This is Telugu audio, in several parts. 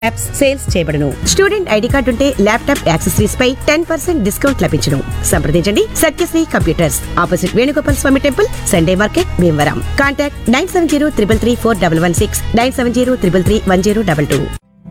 యాప్స్ సేల్స్ చేయబడును స్టూడెంట్ ఐడి కార్డు ఉంటే ల్యాప్టాప్ యాక్సెసరీస్ పై టెన్ పర్సెంట్ డిస్కౌంట్ లభించును సంప్రదించండి Satyasri computers opposite Venugopal Swamy temple Sunday market Bhimavaram contact nine seven zero triple three four double one six nine seven zero triple three one zero double two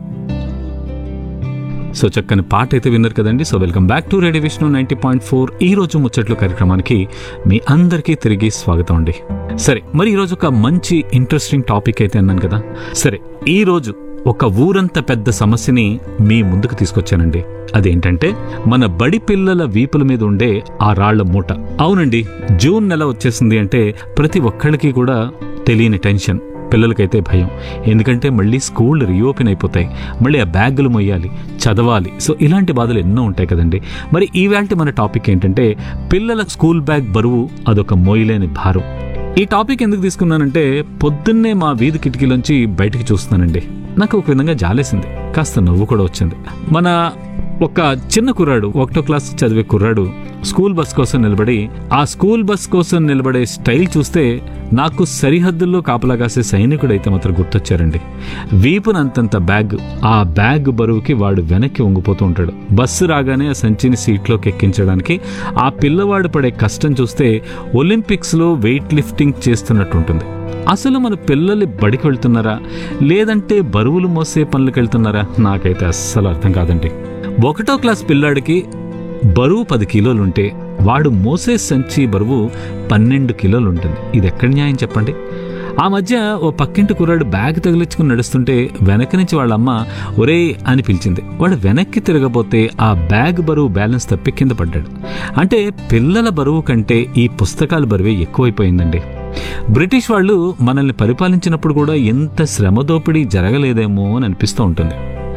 so చక్కని పాట అయితే విన్నారు కదండి so welcome back to radio Vishnu ninety point four ఈ రోజు ముచ్చట్లు కార్యక్రమానికి మీ అందరికీ తిరిగి స్వాగతం అండి సరే మరి ఈరోజు ఒక మంచి ఇంట్రెస్టింగ్ టాపిక్ అయితే అన్నాను కదా సరే ఈ రోజు ఒక ఊరంత పెద్ద సమస్యని మీ ముందుకు తీసుకొచ్చానండి అదేంటంటే మన బడి పిల్లల వీపుల మీద ఉండే ఆ రాళ్ల మూట అవునండి జూన్ నెల వచ్చేసింది అంటే ప్రతి ఒక్కళ్ళకి కూడా తెలియని టెన్షన్ పిల్లలకైతే భయం ఎందుకంటే మళ్ళీ స్కూల్ రీఓపెన్ అయిపోతాయి మళ్ళీ ఆ బ్యాగులు మొయ్యాలి చదవాలి సో ఇలాంటి బాధలు ఎన్నో ఉంటాయి కదండి మరి ఈవేళ మన టాపిక్ ఏంటంటే పిల్లల స్కూల్ బ్యాగ్ బరువు అదొక మోయలేని భారం ఈ టాపిక్ ఎందుకు తీసుకున్నానంటే పొద్దున్నే మా వీధి కిటికీలోంచి బయటికి చూస్తున్నానండి నాకు ఒక విధంగా జాలేసింది కాస్త నవ్వు కూడా వచ్చింది మన ఒక చిన్న కుర్రాడు ఒకటో క్లాస్ చదివే కుర్రాడు స్కూల్ బస్ కోసం నిలబడి ఆ స్కూల్ బస్ కోసం నిలబడే స్టైల్ చూస్తే నాకు సరిహద్దుల్లో కాపలా కాసే సైనికుడు అయితే మాత్రం గుర్తొచ్చారండి వీపునంతంత బ్యాగ్ ఆ బ్యాగ్ బరువుకి వాడు వెనక్కి వంగిపోతూ ఉంటాడు బస్సు రాగానే ఆ సంచిని సీట్లోకి ఎక్కించడానికి ఆ పిల్లవాడు పడే కష్టం చూస్తే ఒలింపిక్స్లో వెయిట్ లిఫ్టింగ్ చేస్తున్నట్టు ఉంటుంది అసలు మన పిల్లలు బడికి వెళ్తున్నారా లేదంటే బరువులు మోసే పనులకు వెళ్తున్నారా నాకైతే అస్సలు అర్థం కాదండి ఒకటో క్లాస్ పిల్లాడికి బరువు పది కిలోలుంటే వాడు మోసే సంచి బరువు పన్నెండు కిలోలు ఉంటుంది ఇది ఎక్కడ న్యాయం చెప్పండి ఆ మధ్య ఓ పక్కింటి కుర్రాడు బ్యాగ్ తగిలించుకుని నడుస్తుంటే వెనక నుంచి వాళ్ళ అమ్మ ఒరే అని పిలిచింది వాడు వెనక్కి తిరగబోతే ఆ బ్యాగ్ బరువు బ్యాలెన్స్ తప్పి కింద పడ్డాడు అంటే పిల్లల బరువు కంటే ఈ పుస్తకాల బరువే ఎక్కువైపోయిందండి బ్రిటిష్ వాళ్ళు మనల్ని పరిపాలించినప్పుడు కూడా ఎంత శ్రమ దోపిడీ జరగలేదేమో అని అనిపిస్తూ ఉంటుంది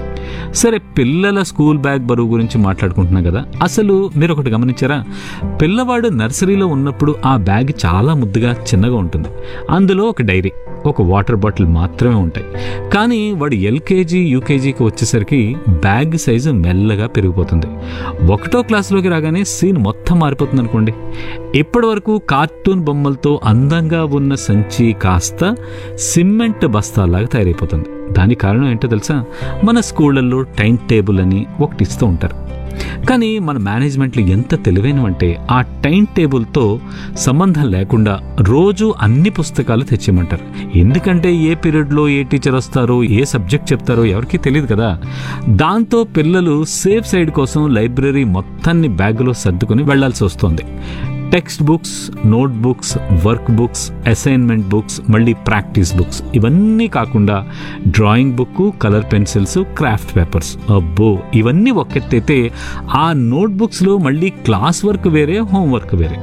సరే పిల్లల స్కూల్ బ్యాగ్ బరువు గురించి మాట్లాడుకుంటున్నాం కదా అసలు మీరు ఒకటి గమనించారా పిల్లవాడు నర్సరీలో ఉన్నప్పుడు ఆ బ్యాగ్ చాలా ముద్దుగా చిన్నగా ఉంటుంది అందులో ఒక డైరీ ఒక వాటర్ బాటిల్ మాత్రమే ఉంటాయి కానీ వాడు ఎల్కేజీ యూకేజీకి వచ్చేసరికి బ్యాగ్ సైజు మెల్లగా పెరిగిపోతుంది ఒకటో క్లాస్లోకి రాగానే సీన్ మొత్తం మారిపోతుంది అనుకోండి ఇప్పటి వరకు కార్టూన్ బొమ్మలతో అందంగా ఉన్న సంచి కాస్త సిమెంట్ బస్తాలాగా తయారైపోతుంది దానికి కారణం ఏంటో తెలుసా మన స్కూళ్ళల్లో టైం టేబుల్ అని ఒకటి ఇస్తూ ఉంటారు కానీ మన మేనేజ్మెంట్లు ఎంత తెలివైనవంటే ఆ టైం టేబుల్తో సంబంధం లేకుండా రోజు అన్ని పుస్తకాలు తెచ్చేయమంటారు ఎందుకంటే ఏ పీరియడ్లో ఏ టీచర్ వస్తారో ఏ సబ్జెక్ట్ చెప్తారో ఎవరికీ తెలియదు కదా దాంతో పిల్లలు సేఫ్ సైడ్ కోసం లైబ్రరీ మొత్తాన్ని బ్యాగులో సర్దుకుని వెళ్లాల్సి వస్తుంది text books note books work books assignment books మళ్ళీ ప్రాక్టీస్ బుక్స్ ఇవన్నీ కాకుండా drawing book colour pencils craft papers అబ్బో ఇవన్నీ ఒకెత్తైతే ఆ నోట్ బుక్స్లో మళ్ళీ క్లాస్ వర్క్ వేరే హోంవర్క్ వేరే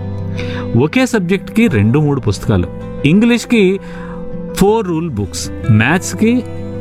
ఒకే సబ్జెక్ట్కి రెండు మూడు పుస్తకాలు ఇంగ్లీష్కి ఫోర్ రూల్ బుక్స్ మ్యాథ్స్కి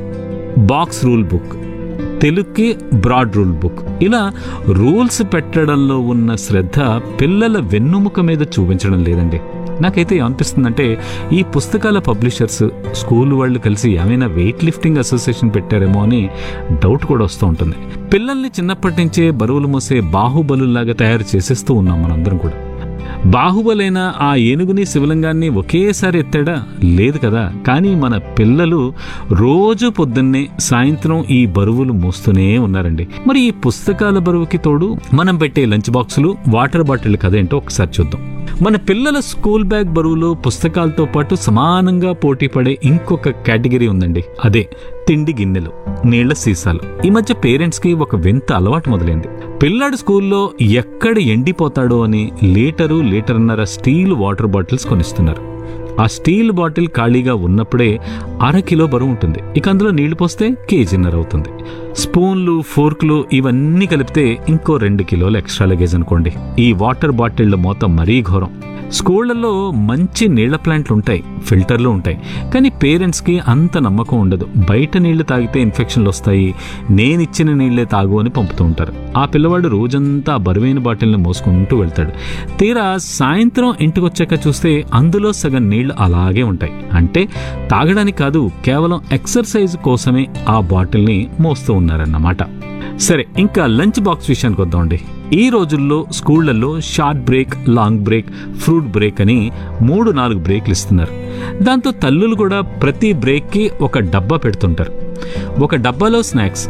బాక్స్ రూల్ బుక్ తెలుగుకి బ్రాడ్ రూల్ బుక్ ఇలా రూల్స్ పెట్టడంలో ఉన్న శ్రద్ధ పిల్లల వెన్నుముక మీద చూపించడం లేదండి నాకైతే ఏమనిపిస్తుందంటే ఈ పుస్తకాల పబ్లిషర్స్ స్కూల్ వాళ్ళు కలిసి ఏమైనా వెయిట్ లిఫ్టింగ్ అసోసియేషన్ పెట్టారేమో అని డౌట్ కూడా వస్తూ ఉంటుంది పిల్లల్ని చిన్నప్పటి నుంచే బరువులు మోసే బాహుబలులాగా తయారు చేసేస్తూ ఉన్నాం మనందరం కూడా బాహుబలైన ఆ ఏనుగుని శివలింగాన్ని ఒకేసారి ఎత్తాడా లేదు కదా కానీ మన పిల్లలు రోజు పొద్దున్నే సాయంత్రం ఈ బరువులు మోస్తూనే ఉన్నారండి మరి ఈ పుస్తకాల బరువుకి తోడు మనం పెట్టే లంచ్ బాక్సులు వాటర్ బాటిల్ కదేంటో ఒకసారి చూద్దాం మన పిల్లల స్కూల్ బ్యాగ్ బరువులో పుస్తకాలతో పాటు సమానంగా పోటీ పడే ఇంకొక కేటగిరీ ఉందండి అదే తిండి గిన్నెలు నీళ్ల సీసాలు ఈ మధ్య పేరెంట్స్ కి ఒక వింత అలవాటు మొదలైంది పిల్లాడు స్కూల్లో ఎక్కడ ఎండిపోతాడో అని లీటరు లీటర్న్నర స్టీల్ వాటర్ బాటిల్స్ కొనిస్తున్నారు ఆ స్టీల్ బాటిల్ ఖాళీగా ఉన్నప్పుడే అర కిలో బరువు ఉంటుంది ఇక అందులో నీళ్లు పోస్తే కేజీన్నర అవుతుంది స్పూన్లు ఫోర్క్లు ఇవన్నీ కలిపితే ఇంకో రెండు కిలోలు ఎక్స్ట్రా లగేజ్ అనుకోండి ఈ వాటర్ బాటిళ్ల మోత మరీ ఘోరం స్కూళ్లలో మంచి నీళ్ల ప్లాంట్లు ఉంటాయి ఫిల్టర్లు ఉంటాయి కానీ పేరెంట్స్కి అంత నమ్మకం ఉండదు బయట నీళ్లు తాగితే ఇన్ఫెక్షన్లు వస్తాయి నేనిచ్చిన నీళ్లే తాగు అని పంపుతూ ఉంటారు ఆ పిల్లవాడు రోజంతా ఆ బరువైన బాటిల్ని మోసుకుంటూ వెళ్తాడు తీరా సాయంత్రం ఇంటికి వచ్చాక చూస్తే అందులో సగం నీళ్లు అలాగే ఉంటాయి అంటే తాగడానికి కాదు కేవలం ఎక్సర్సైజ్ కోసమే ఆ బాటిల్ని మోస్తూ ఉన్నారన్నమాట సరే ఇంకా లంచ్ బాక్స్ విషయానికి వద్దామండి ఈ రోజుల్లో స్కూళ్లలో short break long break fruit break అని మూడు నాలుగు బ్రేక్లు ఇస్తున్నారు దాంతో తల్లులు కూడా ప్రతి బ్రేక్కి ఒక డబ్బా పెడుతుంటారు ఒక డబ్బాలో స్నాక్స్